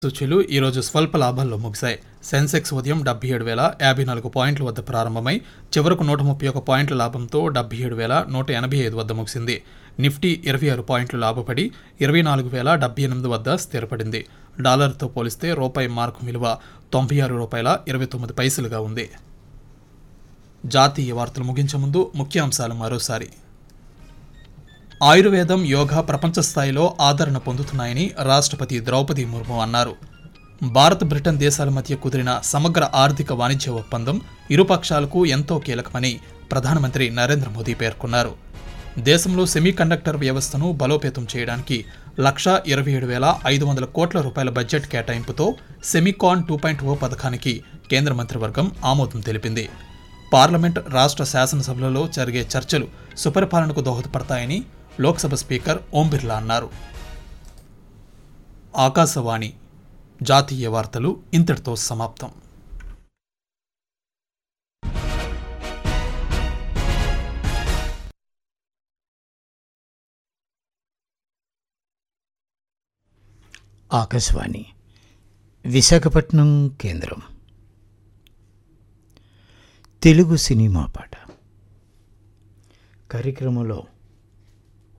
సూచీలు ఈరోజు స్వల్ప లాభాల్లో ముగిశాయి సెన్సెక్స్ ఉదయం డెబ్బై ఏడు వేల యాభై నాలుగు పాయింట్ల వద్ద ప్రారంభమై చివరకు నూట ముప్పై ఒక పాయింట్ల లాభంతో డెబ్బై ఏడు వేల నూట ఎనభై ఐదు వద్ద ముగిసింది నిఫ్టీ ఇరవై ఆరు పాయింట్లు లాభపడి ఇరవై నాలుగు వేల డెబ్బై ఎనిమిది వద్ద స్థిరపడింది డాలర్తో పోలిస్తే రూపాయి మార్కు విలువ తొంభై ఆరు రూపాయల ఇరవై తొమ్మిది పైసలుగా ఉంది జాతీయ వార్తలు ముగించే ముందు ముఖ్యాంశాలు మరోసారి ఆయుర్వేదం యోగా ప్రపంచ స్థాయిలో ఆదరణ పొందుతున్నాయని రాష్ట్రపతి ద్రౌపది ముర్ము అన్నారు భారత్ బ్రిటన్ దేశాల మధ్య కుదిరిన సమగ్ర ఆర్థిక వాణిజ్య ఒప్పందం ఇరుపక్షాలకు ఎంతో కీలకమని ప్రధానమంత్రి నరేంద్ర మోదీ పేర్కొన్నారు దేశంలో సెమీకండక్టర్ వ్యవస్థను బలోపేతం చేయడానికి లక్షా ఇరవై ఏడు వేల ఐదు వందల కోట్ల రూపాయల బడ్జెట్ కేటాయింపుతో సెమికాన్ టూ పాయింట్ ఓ పథకానికి కేంద్ర మంత్రివర్గం ఆమోదం తెలిపింది పార్లమెంట్ రాష్ట్ర శాసనసభలలో జరిగే చర్చలు సుపరిపాలనకు దోహదపడతాయని లోక్సభ స్పీకర్ ఓం బిర్లా అన్నారు ఆకాశవాణి జాతీయ వార్తలు ఇంతటితో సమాప్తం ఆకాశవాణి విశాఖపట్నం కేంద్రం తెలుగు సినిమా పాట కార్యక్రమంలో